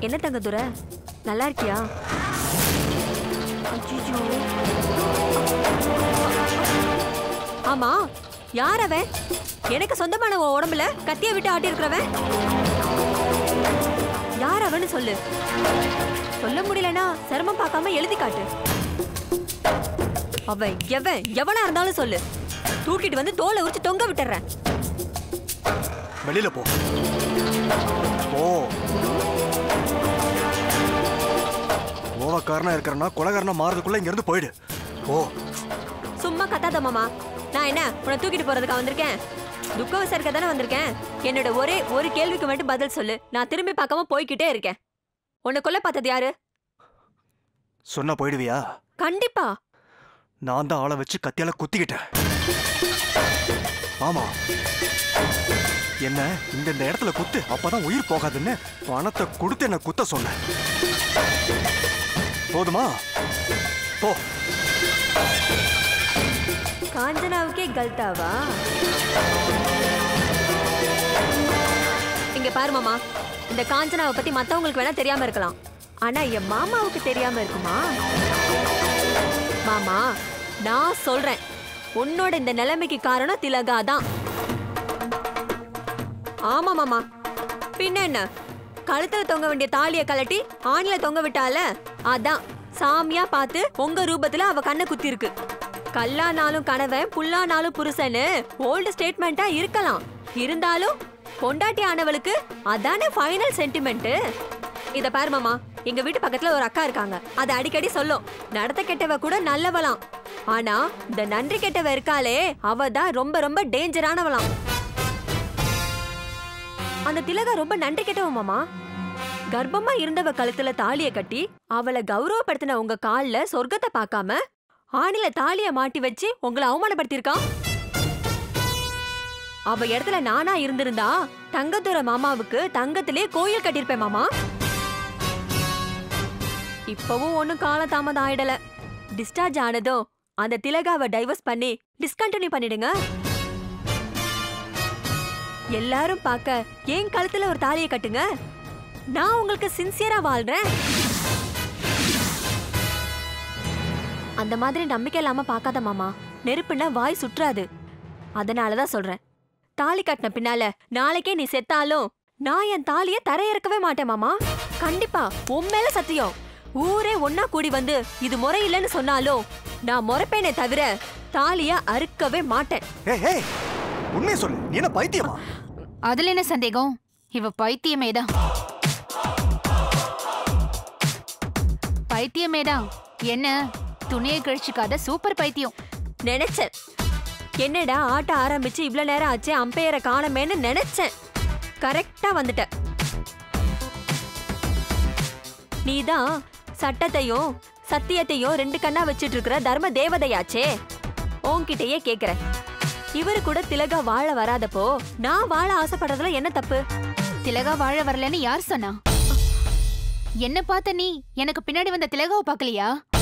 என்ன தங்கதுரை நல்லா இருக்கியா அச்சச்சோ. ஆமா யார் அவன் எனக்கு சொந்தமான உன் உடம்புல கத்திய விட்டு ஆட்டி இருக்கிறவன் யார் அவன்னு சொல்லு சொல்ல முடியலனா சிரமம் பார்க்காம எழுதி காட்டு அவன் எவன் எவனா இருந்தாலும் சொல்லு தூக்கிட்டு வந்து தோலை உரிச்சு தொங்க விட்டுறேன் வெளியில போ போ கோவக்காரனா இருக்கிறனா கொலகாரனா மாறதுக்குள்ள இங்க இருந்து போயிடு போ சும்மா கத்தாத மாமா நான் என்ன உன்னை தூக்கிட்டு போறதுக்கா வந்திருக்கேன் துக்கம் விசாரிக்க தானே வந்திருக்கேன் என்னோட ஒரே ஒரு கேள்விக்கு மட்டும் பதில் சொல்லு நான் திரும்பி பார்க்காம போய்கிட்டே இருக்கேன் உன்னை கொல்ல பார்த்தது யாரு சொன்னா போயிடுவியா கண்டிப்பா நான் தான் ஆளை வச்சு கத்தியால குத்திக்கிட்டேன் ஆமா என்ன இந்த இந்த இடத்துல குத்து அப்பதான் உயிர் போகாதுன்னு பணத்தை கொடுத்து என்ன குத்த சொன்ன போதுமா போ காஞ்சனாவுக்கே கல்தாவா இங்க பாரு மாமா இந்த காஞ்சனாவை பத்தி மத்தவங்களுக்கு வேணா தெரியாம இருக்கலாம் ஆனா என் மாமாவுக்கு தெரியாம இருக்குமா மாமா நான் சொல்றேன் உன்னோட இந்த நிலைமைக்கு காரணம் திலகா தான் ஆமா மாமா பின்ன என்ன கழுத்துல தொங்க வேண்டிய தாலிய கலட்டி ஆணில தொங்க விட்டால அதான் சாமியா பார்த்து உங்க ரூபத்துல அவ கண்ணை குத்தி இருக்கு கல்லானாலும் கணவன் புல்லானாலும் புருஷன்னு ஓல்டு ஸ்டேட்மெண்டா இருக்கலாம் இருந்தாலும் பொண்டாட்டி ஆனவளுக்கு அதானே ஃபைனல் சென்டிமெண்ட் இத பாரு மாமா எங்க வீட்டு பக்கத்துல ஒரு அக்கா இருக்காங்க அது அடிக்கடி சொல்லும் நடத்த கெட்டவ கூட நல்லவளாம் ஆனா இந்த நன்றி கெட்டவ இருக்காளே அவ தான் ரொம்ப ரொம்ப டேஞ்சரானவளாம் அந்த திலகா ரொம்ப நன்றி கெட்டவ மாமா கர்ப்பமா இருந்தவ கழுத்துல தாலிய கட்டி அவளை கௌரவப்படுத்தின உங்க கால்ல சொர்க்கத்தை பார்க்காம ஆணில தாலிய மாட்டி வச்சு உங்களை அவமானப்படுத்தியிருக்கான் அவ இடத்துல நானா இருந்திருந்தா தங்கத்துற மாமாவுக்கு தங்கத்திலே கோயில் கட்டியிருப்பேன் மாமா இப்பவும் ஒண்ணும் கால தாமதம் ஆயிடல டிஸ்சார்ஜ் ஆனதும் அந்த திலகாவை டைவர்ஸ் பண்ணி டிஸ்கண்டினியூ பண்ணிடுங்க எல்லாரும் பார்க்க என் கழுத்துல ஒரு தாலியை கட்டுங்க நான் உங்களுக்கு சின்சியரா வாழ்றேன் அந்த மாதிரி நம்பிக்கை இல்லாம பார்க்காத மாமா நெருப்புனா வாய் சுற்றாது அதனாலதான் சொல்றேன் தாலி கட்டின பின்னால நாளைக்கே நீ செத்தாலும் நான் என் தாலிய தரையிறக்கவே மாட்டேன் மாமா கண்டிப்பா உன் மேல சத்தியம் ஊரே ஒன்னா கூடி வந்து இது முறை இல்லைன்னு சொன்னாலும் நான் முறைப்பேனே தவிர தாலிய அறுக்கவே மாட்டேன் ஏய் ஏய் உண்மையை சொல்லு நீ என்ன பைத்தியமா அதுல என்ன சந்தேகம் இவ பைத்தியமேதான் பைத்தியமேதான் என்ன துணியை கழிச்சுக்காத சூப்பர் பைத்தியம் நினைச்சேன் என்னடா ஆட்ட ஆரம்பிச்சு இவ்ளோ நேரம் ஆச்சு அம்பையரை காணமேன்னு நினைச்சேன் கரெக்டா வந்துட்ட நீதான் சட்டத்தையும் சத்தியத்தையும் ரெண்டு கண்ணா வச்சிட்டு இருக்கிற தர்ம தேவதையாச்சே உன்கிட்டயே கேக்குறேன் இவரு கூட திலகா வாழ வராதப்போ நான் வாழ ஆசைப்படுறதுல என்ன தப்பு திலகா வாழ வரலன்னு யார் சொன்னா என்ன பார்த்த நீ எனக்கு பின்னாடி வந்த திலகாவை பார்க்கலையா